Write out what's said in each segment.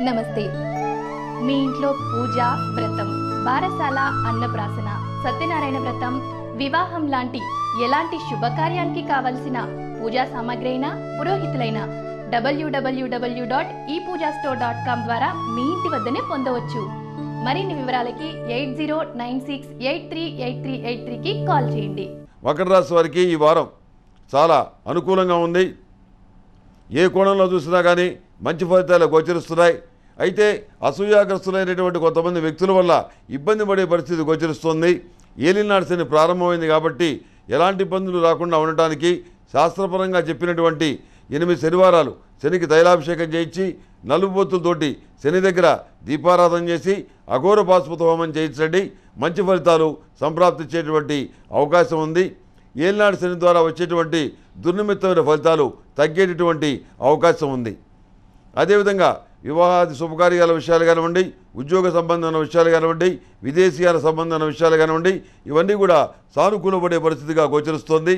నమస్తే మీ ఇంట్లో పూజ వ్రతం బారసాల అన్నప్రాసన సత్యనారాయణ వ్రతం వివాహం లాంటి ఎలాంటి శుభకార్యానికి కావలసిన పూజా సామాగ్రి అయినా పురోహితులైన డబ్ల్యూడబ్ల్యూడబ్ల్యూ డాట్ ఈ పూజా స్టోర్ డాట్ కామ్ ద్వారా మీ ఇంటి వద్దనే పొందవచ్చు మరిన్ని వివరాలకి eight zero nine six eight three eight three eight త్రీకి కాల్ చేయండి మకర రాశి వారికి ఈ వారం చాలా అనుకూలంగా ఉంది ఏ కోణంలో చూసినా కానీ మంచి ఫలితాలు గోచరిస్తున్నాయి అయితే అసూయాగ్రస్తులైనటువంటి కొంతమంది వ్యక్తుల వల్ల ఇబ్బంది పడే పరిస్థితి గోచరిస్తుంది ఏలినాడు శని ప్రారంభమైంది కాబట్టి ఎలాంటి ఇబ్బందులు రాకుండా ఉండటానికి శాస్త్రపరంగా చెప్పినటువంటి ఎనిమిది శనివారాలు శనికి తైలాభిషేకం చేయించి నలుబొత్తులతోటి శని దగ్గర దీపారాధన చేసి అఘోర పాశుపత హోమం చేయించండి మంచి ఫలితాలు సంప్రాప్తించేటువంటి అవకాశం ఉంది ఏలినాడు శని ద్వారా వచ్చేటువంటి దుర్నిమిత్తమైన ఫలితాలు తగ్గేటటువంటి అవకాశం ఉంది అదేవిధంగా వివాహాది శుభకార్యాల విషయాలు కానివ్వండి ఉద్యోగ సంబంధమైన విషయాలు కానివ్వండి విదేశీయాల సంబంధమైన విషయాలు కానివ్వండి ఇవన్నీ కూడా సానుకూలపడే పరిస్థితిగా గోచరిస్తోంది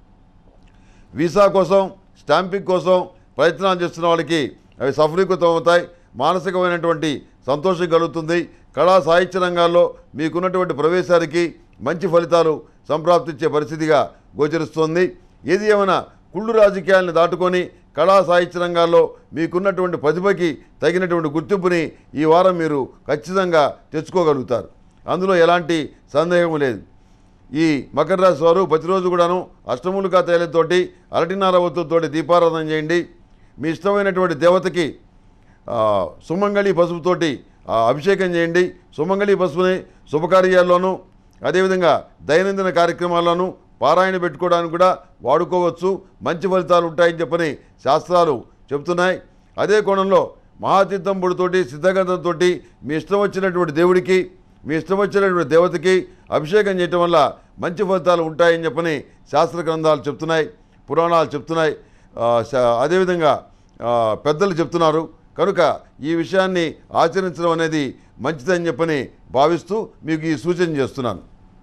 వీసా కోసం స్టాంపింగ్ కోసం ప్రయత్నాలు చేస్తున్న వాళ్ళకి అవి సఫలీకృతం అవుతాయి మానసికమైనటువంటి సంతోషం కలుగుతుంది కళా సాహిత్య రంగాల్లో మీకున్నటువంటి ప్రవేశానికి మంచి ఫలితాలు సంప్రాప్తించే పరిస్థితిగా గోచరిస్తోంది ఏది ఏమైనా కుళ్ళు రాజకీయాలను దాటుకొని కళా సాహిత్య రంగాల్లో మీకున్నటువంటి ప్రతిభకి తగినటువంటి గుర్తింపుని ఈ వారం మీరు ఖచ్చితంగా తెచ్చుకోగలుగుతారు అందులో ఎలాంటి సందేహం లేదు ఈ మకర రాశి వారు ప్రతిరోజు కూడాను అష్టములుగా తైలంతోటి అరటినార ఒత్తుతోటి దీపారాధన చేయండి మీ ఇష్టమైనటువంటి దేవతకి ఆ, సుమంగళి పసుపుతోటి ఆ, అభిషేకం చేయండి సుమంగళి పసుపుని శుభకార్యాల్లోనూ అదేవిధంగా దైనందిన కార్యక్రమాల్లోనూ పారాయణ పెట్టుకోవడానికి కూడా వాడుకోవచ్చు మంచి ఫలితాలు ఉంటాయని చెప్పని శాస్త్రాలు చెప్తున్నాయి అదే కోణంలో మహాతీర్థం పొడితోటి సిద్ధగంధంతో మీ ఇష్టం వచ్చినటువంటి దేవుడికి మీ ఇష్టం వచ్చినటువంటి దేవతకి అభిషేకం చేయటం వల్ల మంచి ఫలితాలు ఉంటాయని చెప్పని శాస్త్ర గ్రంథాలు చెప్తున్నాయి పురాణాలు చెప్తున్నాయి ఆ, శ- అదేవిధంగా ఆ, పెద్దలు చెప్తున్నారు కనుక ఈ విషయాన్ని ఆచరించడం అనేది మంచిదని చెప్పని భావిస్తూ మీకు ఈ సూచన చేస్తున్నాను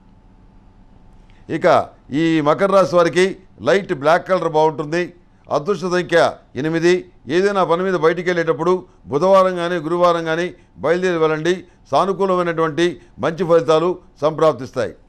ఇక ఈ మకర రాశి వారికి లైట్ బ్లాక్ కలర్ బాగుంటుంది అదృష్ట సంఖ్య ఎనిమిది ఏదైనా పని మీద బయటికి వెళ్ళేటప్పుడు బుధవారం కానీ గురువారం కానీ బయలుదేరి వెళ్ళండి సానుకూలమైనటువంటి మంచి ఫలితాలు సంప్రాప్తిస్తాయి